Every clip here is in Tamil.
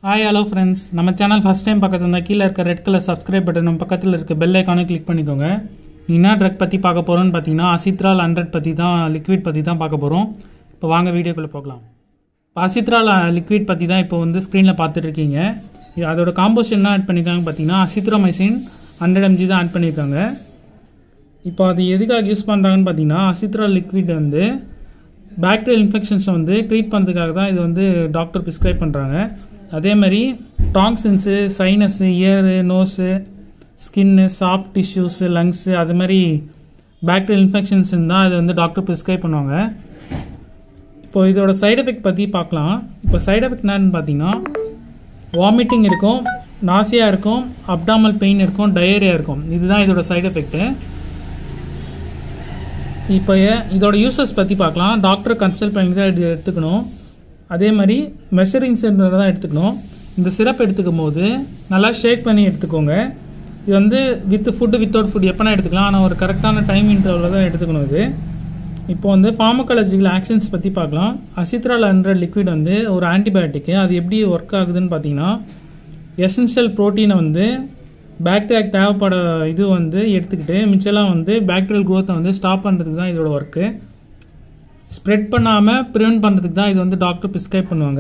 ஹாய் ஹலோ ஃப்ரெண்ட்ஸ் நம்ம சேனல் ஃபஸ்ட் டைம் பக்கத்தில் இருந்தால் கீழே இருக்க ரெட் கலர் சப்ஸ்கிரைப் பட்டன் பக்கத்தில் இருக்க பெல் ஐக்கானை கிளிக் பண்ணிக்கோங்க என்ன ட்ரக் பற்றி பார்க்க போகிறோன்னு பார்த்தீங்கன்னா அசித்ரால் ஹண்ட்ரட் பற்றி தான் லிக்விட் பற்றி தான் பார்க்க போகிறோம் இப்போ வாங்க வீடியோக்குள்ளே போகலாம் இப்போ அசித்ரால் லிக்விட் பற்றி தான் இப்போ வந்து ஸ்க்ரீனில் பார்த்துட்ருக்கீங்க அதோட காம்போசிஷன் என்ன ஆட் பண்ணியிருக்காங்க பார்த்தீங்கன்னா அசித்ரோமைசின் ஹண்ட்ரட் எம்ஜி தான் ஆட் பண்ணியிருக்காங்க இப்போ அது எதுக்காக யூஸ் பண்ணுறாங்கன்னு பார்த்தீங்கன்னா அசித்ரால் லிக்விட் வந்து பாக்டீரியல் இன்ஃபெக்ஷன்ஸை வந்து ட்ரீட் பண்ணுறதுக்காக தான் இது வந்து டாக்டர் ப்ரிஸ்கிரைப் பண்ணுறாங்க அதே மாதிரி toxins sinus ear nose skin soft tissues lungs அது மாதிரி பாக்டீரியல் இன்ஃபெக்ஷன்ஸ் தான் இது வந்து டாக்டர் ப்ரிஸ்கிரைப் பண்ணுவாங்க இப்போ இதோட சைடு எஃபெக்ட் பற்றி பார்க்கலாம் இப்போ சைடு எஃபெக்ட் என்னன்னு பார்த்தீங்கன்னா வாமிட்டிங் இருக்கும் நாசியாக இருக்கும் அப்டாமல் பெயின் இருக்கும் டயரியா இருக்கும் இதுதான் இதோட சைடு எஃபெக்ட்டு இப்போ இதோட யூசஸ் பற்றி பார்க்கலாம் டாக்டர் கன்சல்ட் பண்ணி தான் இது எடுத்துக்கணும் அதே மாதிரி மெஷரிங் சென்டர் தான் எடுத்துக்கணும் இந்த சிரப் எடுத்துக்கும் போது நல்லா ஷேக் பண்ணி எடுத்துக்கோங்க இது வந்து வித் ஃபுட்டு வித்தவுட் ஃபுட் எப்போனா எடுத்துக்கலாம் ஆனால் ஒரு கரெக்டான டைம் இன்டர்வலில் தான் எடுத்துக்கணும் இது இப்போ வந்து ஃபார்மகாலஜிக்கல் ஆக்ஷன்ஸ் பற்றி பார்க்கலாம் அசித்ரால் ஹண்ட்ரட் லிக்விட் வந்து ஒரு ஆன்டிபயோட்டிக்கு அது எப்படி ஒர்க் ஆகுதுன்னு பார்த்தீங்கன்னா எசென்ஷியல் ப்ரோட்டீனை வந்து பாக்டீரியாக்கு தேவைப்பட இது வந்து எடுத்துக்கிட்டு மிச்சம்லாம் வந்து பாக்டீரியல் க்ரோத்தை வந்து ஸ்டாப் பண்ணுறதுக்கு தான் இதோட ஒர்க்கு ஸ்ப்ரெட் பண்ணாமல் ப்ரிவெண்ட் பண்ணுறதுக்கு தான் இது வந்து டாக்டர் ப்ரிஸ்கிரைப் பண்ணுவாங்க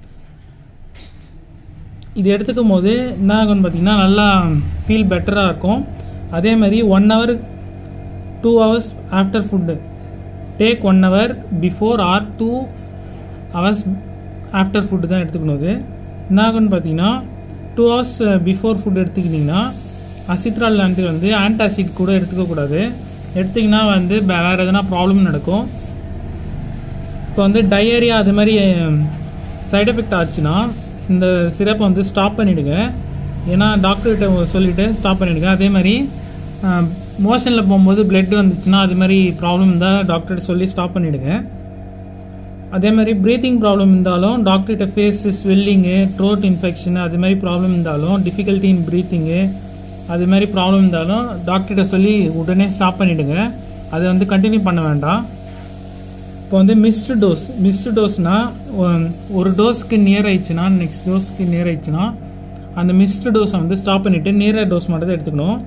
இது எடுத்துக்கும் போது என்ன ஆகும்னு பார்த்தீங்கன்னா நல்லா ஃபீல் பெட்டராக இருக்கும் அதே மாதிரி one hour two hours after food take one hour before or two hours after food தான் எடுத்துக்கணும் இது என்ன ஆகும்னு பார்த்தீங்கன்னா டூ ஹவர்ஸ் பிஃபோர் ஃபுட் எடுத்துக்கிட்டிங்கன்னா அசித்ரால் ஆன்டி வந்து ஆன்டாசிட் கூட எடுத்துக்கக்கூடாது எடுத்திங்கன்னா வந்து வேறு எதனா ப்ராப்ளம் நடக்கும் இப்போ வந்து டயரியா அது மாதிரி சைடு எஃபெக்ட் ஆச்சுன்னா இந்த சிரப்பை வந்து ஸ்டாப் பண்ணிவிடுங்க ஏன்னா டாக்டர்கிட்ட சொல்லிவிட்டு ஸ்டாப் பண்ணிவிடுங்க அதே மாதிரி மோஷனில் போகும்போது பிளட் வந்துச்சுன்னா அது மாதிரி ப்ராப்ளம் இருந்தால் டாக்டர்கிட்ட சொல்லி ஸ்டாப் பண்ணிவிடுங்க அதே மாதிரி ப்ரீத்திங் ப்ராப்ளம் இருந்தாலும் டாக்டர்கிட்ட ஃபேஸு ஸ்வெல்லிங்கு த்ரோட் இன்ஃபெக்ஷன் அது மாதிரி ப்ராப்ளம் இருந்தாலும் டிஃபிகல்ட்டி இன் ப்ரீத்திங்கு அது மாதிரி ப்ராப்ளம் இருந்தாலும் டாக்டர்கிட்ட சொல்லி உடனே ஸ்டாப் பண்ணிவிடுங்க அதை வந்து கண்டினியூ பண்ண வேண்டாம் இப்போ வந்து மிஸ்டு டோஸ் மிஸ்டு டோஸ்னால் ஒரு டோஸ்க்கு நியர் ஆயிடுச்சுன்னா நெக்ஸ்ட் டோஸ்க்கு நியர் ஆயிடுச்சுன்னா அந்த மிஸ்டு டோஸை வந்து ஸ்டாப் பண்ணிவிட்டு நியர் டோஸ் மட்டும் தான் எடுத்துக்கணும்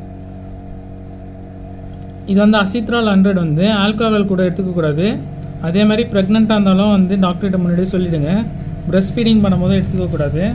இது வந்து அசித்ரால் ஹண்ட்ரட் வந்து ஆல்கஹால் கூட எடுத்துக்கக்கூடாது அதே மாதிரி ப்ரெக்னெண்ட்டாக இருந்தாலும் வந்து டாக்டர்கிட்ட முன்னாடியே சொல்லிவிடுங்க ப்ரெஸ்ட் ஃபீடிங் பண்ணும்போது எடுத்துக்கக்கூடாது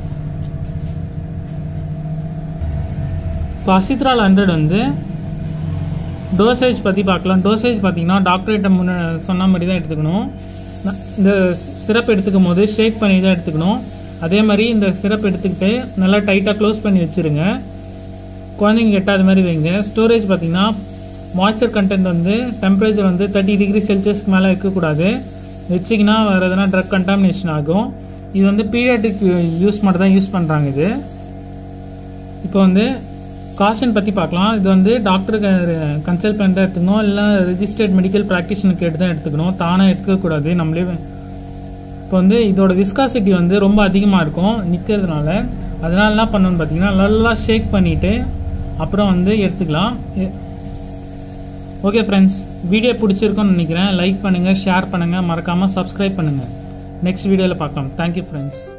இப்போ அசித்ரால் ஹண்ட்ரட் வந்து டோசேஜ் பற்றி பார்க்கலாம் டோசேஜ் பார்த்தீங்கன்னா டாக்டர்கிட்ட முன்ன சொன்ன மாதிரி தான் எடுத்துக்கணும் இந்த சிரப் எடுத்துக்கும் போது ஷேக் பண்ணி தான் எடுத்துக்கணும் அதே மாதிரி இந்த சிரப் எடுத்துக்கிட்டு நல்லா டைட்டாக க்ளோஸ் பண்ணி வச்சுருங்க குழந்தைங்க கெட்டாத மாதிரி வைங்க ஸ்டோரேஜ் பார்த்தீங்கன்னா மாய்ச்சர் கண்டென்ட் வந்து டெம்பரேச்சர் வந்து தேர்ட்டி டிகிரி செல்சியஸ்க்கு மேலே இருக்கக்கூடாது வச்சிங்கன்னா வேறு எதனா ட்ரக் கண்டாமினேஷன் ஆகும் இது வந்து பீரியாட்டிக் யூஸ் மட்டும் தான் யூஸ் பண்ணுறாங்க இது இப்போ வந்து காஷன் பற்றி பார்க்கலாம் இது வந்து டாக்டருக்கு கன்சல்ட் பண்ணிட்டு எடுத்துக்கணும் இல்லை ரெஜிஸ்டர்ட் மெடிக்கல் ப்ராக்டிஷனர் கேட்டு தான் எடுத்துக்கணும் தானாக எடுத்துக்கக்கூடாது நம்மளே இப்போ வந்து இதோட விஸ்காசிட்டி வந்து ரொம்ப அதிகமாக இருக்கும் நிற்கிறதுனால அதனால என்ன பண்ணணும்னு பார்த்தீங்கன்னா நல்லா ஷேக் பண்ணிவிட்டு அப்புறம் வந்து எடுத்துக்கலாம் ஓகே ஃப்ரெண்ட்ஸ் வீடியோ பிடிச்சிருக்கும்னு நினைக்கிறேன் லைக் பண்ணுங்கள் ஷேர் பண்ணுங்கள் மறக்காமல் சப்ஸ்கிரைப் பண்ணுங்கள் நெக்ஸ்ட் வீடியோவில் பார்க்கலாம் தேங்க்யூ ஃப்ரெண்ட்ஸ்